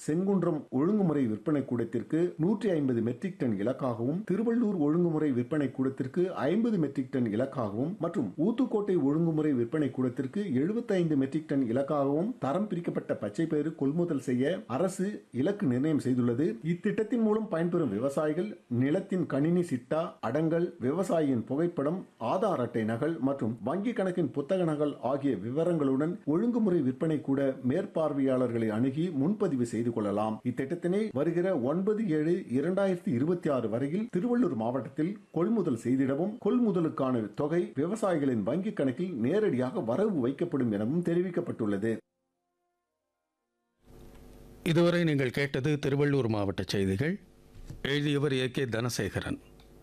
செங்குன்றம் ஒழுங்குமுறை விற்பனை கூடத்திற்கு நூற்றி ஐம்பது மெட்ரிக் டன் இலக்காகவும் திருவள்ளூர் ஒழுங்குமுறை விற்பனை கூடத்திற்கு ஐம்பது மெட்ரிக் டன் இலக்காகவும் மற்றும் ஊத்துக்கோட்டை ஒழுங்குமுறை விற்பனை கூடத்திற்கு எழுபத்தைந்து மெட்ரிக் டன் இலக்காகவும் தரம் பிரிக்கப்பட்ட பச்சை பயிறு கொள்முதல் செய்ய அரசு இலக்கு நிர்ணயம் செய்துள்ளது இத்திட்டத்தின் மூலம் பயன்பெறும் விவசாயிகள் நிலத்தின் கணினி சிட்டா அடங்கல் விவசாயியின் புகைப்படம் ஆதார் அட்டை நகல் மற்றும் வங்கி கணக்கின் புத்தக நகல் ஆகிய விவரங்களுடன் ஒழுங்குமுறை விற்பனை கூட மேற்பார்வையாளர்களை அணுகி முன்பதிவு செய்து கொள்ளலாம் இத்திட்டத்தினை வருகிற ஒன்பது ஏழு இரண்டாயிரத்தி இருபத்தி ஆறு வரையில் திருவள்ளூர் மாவட்டத்தில் கொள்முதல் செய்திடவும் கொள்முதலுக்கான தொகை விவசாயிகளின் வங்கிக் கணக்கில் நேரடியாக வரவு வைக்கப்படும் எனவும் தெரிவிக்கப்பட்டுள்ளது இதுவரை நீங்கள் கேட்டது திருவள்ளூர் மாவட்ட செய்திகள் எழுதியவர் ஏ கே தனசேகரன்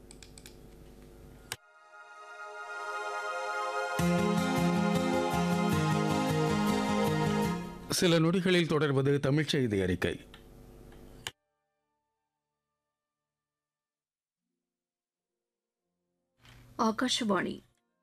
சில நொடிகளில் தொடர்வது தமிழ்ச் செய்தி அறிக்கை ஆகாஷவாணி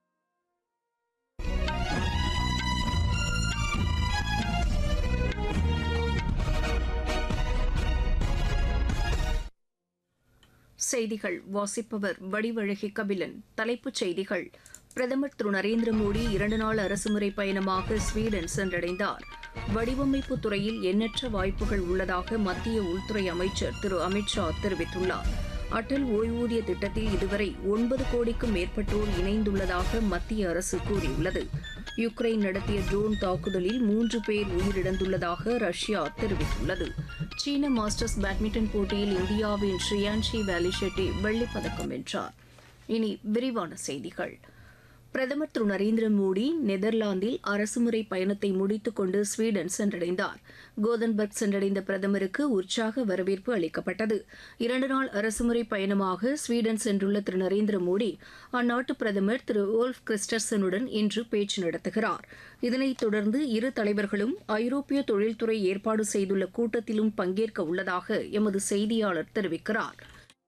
செய்திகள் வாசிப்பவர் வடிவழகி கபிலன் தலைப்புச் செய்திகள் பிரதமர் திரு நரேந்திர மோடி இரண்டு நாள் அரசுமுறை பயணமாக ஸ்வீடன் சென்றடைந்தார் வடிவமைப்பு துறையில் எண்ணற்ற வாய்ப்புகள் உள்ளதாக மத்திய உள்துறை அமைச்சர் திரு அமித்ஷா தெரிவித்துள்ளார் அடல் ஓய்வூதிய திட்டத்தில் இதுவரை ஒன்பது கோடிக்கும் மேற்பட்டோர் இணைந்துள்ளதாக மத்திய அரசு கூறியுள்ளது யுக்ரைன் நடத்திய ட்ரோன் தாக்குதலில் மூன்று பேர் உயிரிழந்துள்ளதாக ரஷ்யா தெரிவித்துள்ளது சீன மாஸ்டர்ஸ் பேட்மிண்டன் போட்டியில் இந்தியாவின் ஸ்ரீயான்ஷி வேலி ஷெட்டி வெள்ளிப் பதக்கம் வென்றார் இனி விரிவான செய்திகள் பிரதமர் திரு நரேந்திர மோடி நெதர்லாந்தில் அரசுமுறை பயணத்தை முடித்துக் கொண்டு ஸ்வீடன் சென்றடைந்தார் கோதன்பர்க் சென்றடைந்த பிரதமருக்கு உற்சாக வரவேற்பு அளிக்கப்பட்டது இரண்டு நாள் அரசுமுறை பயணமாக ஸ்வீடன் சென்றுள்ள திரு நரேந்திர மோடி அந்நாட்டு பிரதமர் திரு ஓல்ஃப் கிறிஸ்டர்சனுடன் இன்று பேச்சு நடத்துகிறார் இதனைத் தொடர்ந்து இரு தலைவர்களும் ஐரோப்பிய தொழில்துறை ஏற்பாடு செய்துள்ள கூட்டத்திலும் பங்கேற்க உள்ளதாக எமது செய்தியாளர் தெரிவிக்கிறார்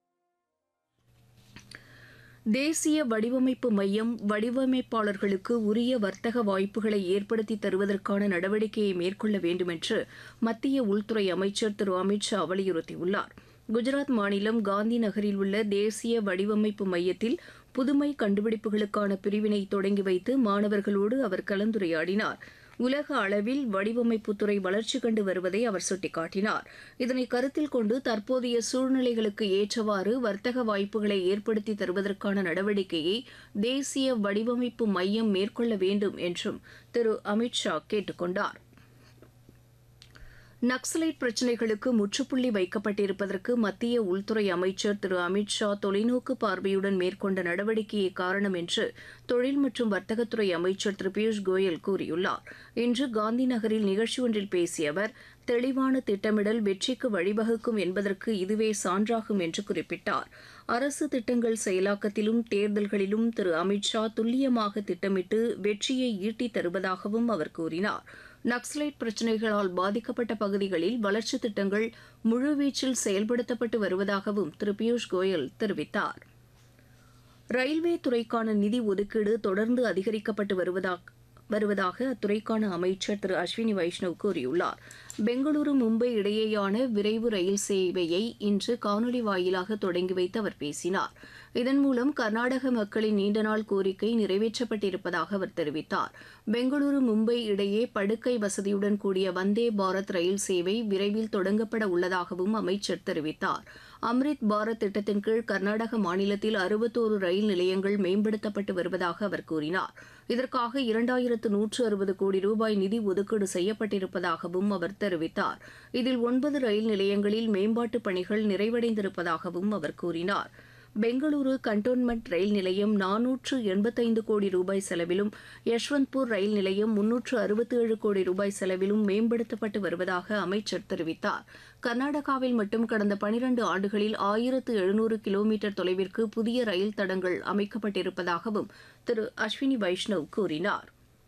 தேசிய வடிவமைப்பு மையம் வடிவமைப்பாளர்களுக்கு உரிய வர்த்தக வாய்ப்புகளை ஏற்படுத்தி தருவதற்கான நடவடிக்கையை மேற்கொள்ள வேண்டும் என்று மத்திய உள்துறை அமைச்சர் திரு அமித்ஷா வலியுறுத்தியுள்ளார் குஜராத் மாநிலம் காந்தி நகரில் உள்ள தேசிய வடிவமைப்பு மையத்தில் புதுமை கண்டுபிடிப்புகளுக்கான பிரிவினை தொடங்கி வைத்து மாணவர்களோடு அவர் கலந்துரையாடினார் உலக அளவில் வடிவமைப்புத்துறை வளர்ச்சி கண்டு வருவதை அவர் சுட்டிக்காட்டினார் இதனை கருத்தில் கொண்டு தற்போதைய சூழ்நிலைகளுக்கு ஏற்றவாறு வர்த்தக வாய்ப்புகளை ஏற்படுத்தி தருவதற்கான நடவடிக்கையை தேசிய வடிவமைப்பு மையம் மேற்கொள்ள வேண்டும் என்றும் திரு அமித்ஷா கேட்டுக் கொண்டார் நக்சலைட் பிரச்சினைகளுக்கு முற்றுப்புள்ளி வைக்கப்பட்டிருப்பதற்கு மத்திய உள்துறை அமைச்சர் திரு அமித்ஷா தொலைநோக்கு பார்வையுடன் மேற்கொண்ட நடவடிக்கையே காரணம் என்று தொழில் மற்றும் வர்த்தகத்துறை அமைச்சர் திரு பியூஷ் கோயல் கூறியுள்ளார் இன்று காந்தி நகரில் நிகழ்ச்சி ஒன்றில் பேசிய அவர் தெளிவான திட்டமிடல் வெற்றிக்கு வழிவகுக்கும் என்பதற்கு இதுவே சான்றாகும் என்று குறிப்பிட்டார் அரசு திட்டங்கள் செயலாக்கத்திலும் தேர்தல்களிலும் திரு அமித்ஷா துல்லியமாக திட்டமிட்டு வெற்றியை ஈட்டித் தருவதாகவும் அவர் கூறினார் நக்சலைட் பிரச்சினைகளால் பாதிக்கப்பட்ட பகுதிகளில் வளர்ச்சித் திட்டங்கள் முழுவீச்சில் செயல்படுத்தப்பட்டு வருவதாகவும் திரு பியூஷ் கோயல் தெரிவித்தார் ரயில்வே துறைக்கான நிதி ஒதுக்கீடு தொடர்ந்து அதிகரிக்கப்பட்டு வருவதாக வருவதாக அத்துறைக்கான அமைச்சர் திரு அஸ்வினி வைஷ்ணவ் கூறியுள்ளார் பெங்களூரு மும்பை இடையேயான விரைவு ரயில் சேவையை இன்று காணொலி வாயிலாக தொடங்கி வைத்து அவர் பேசினார் இதன் மூலம் கர்நாடக மக்களின் நீண்டநாள் கோரிக்கை நிறைவேற்றப்பட்டிருப்பதாக அவர் தெரிவித்தார் பெங்களூரு மும்பை இடையே படுக்கை வசதியுடன் கூடிய வந்தே பாரத் ரயில் சேவை விரைவில் தொடங்கப்பட உள்ளதாகவும் அமைச்சர் தெரிவித்தார் அம்ரித் பாரத் திட்டத்தின் கீழ் கர்நாடக மாநிலத்தில் அறுபத்தோரு ரயில் நிலையங்கள் மேம்படுத்தப்பட்டு வருவதாக அவர் கூறினார் இதற்காக இரண்டாயிரத்து நூற்று அறுபது கோடி ரூபாய் நிதி ஒதுக்கீடு செய்யப்பட்டிருப்பதாகவும் அவர் தெரிவித்தார் இதில் ஒன்பது ரயில் நிலையங்களில் மேம்பாட்டுப் பணிகள் நிறைவடைந்திருப்பதாகவும் அவர் கூறினார் பெங்களூரு கண்டோன்மெண்ட் ரயில் நிலையம் நானூற்று எண்பத்தைந்து கோடி ரூபாய் செலவிலும் யஷ்வந்த்பூர் ரயில் நிலையம் முன்னூற்று அறுபத்தி ஏழு கோடி ரூபாய் செலவிலும் மேம்படுத்தப்பட்டு வருவதாக அமைச்சர் தெரிவித்தார் கர்நாடகாவில் மட்டும் கடந்த பனிரண்டு ஆண்டுகளில் ஆயிரத்து எழுநூறு கிலோமீட்டர் தொலைவிற்கு புதிய ரயில் தடங்கள் அமைக்கப்பட்டிருப்பதாகவும் திரு அஸ்வினி வைஷ்ணவ் கூறினார்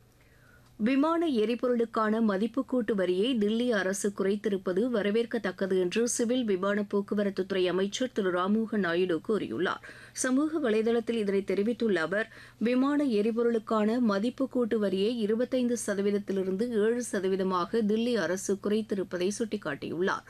விமான எரிபொருளுக்கான மதிப்புக்கூட்டு வரியை தில்லி அரசு குறைத்திருப்பது வரவேற்கத்தக்கது என்று சிவில் விமான போக்குவரத்துத்துறை அமைச்சர் திரு ராம்மோகன் நாயுடு கூறியுள்ளார் சமூக வலைதளத்தில் இதனை தெரிவித்துள்ள அவர் விமான எரிபொருளுக்கான மதிப்புக்கூட்டு வரியை இருபத்தைந்து சதவீதத்திலிருந்து ஏழு சதவீதமாக தில்லி அரசு குறைத்திருப்பதை சுட்டிக்காட்டியுள்ளார்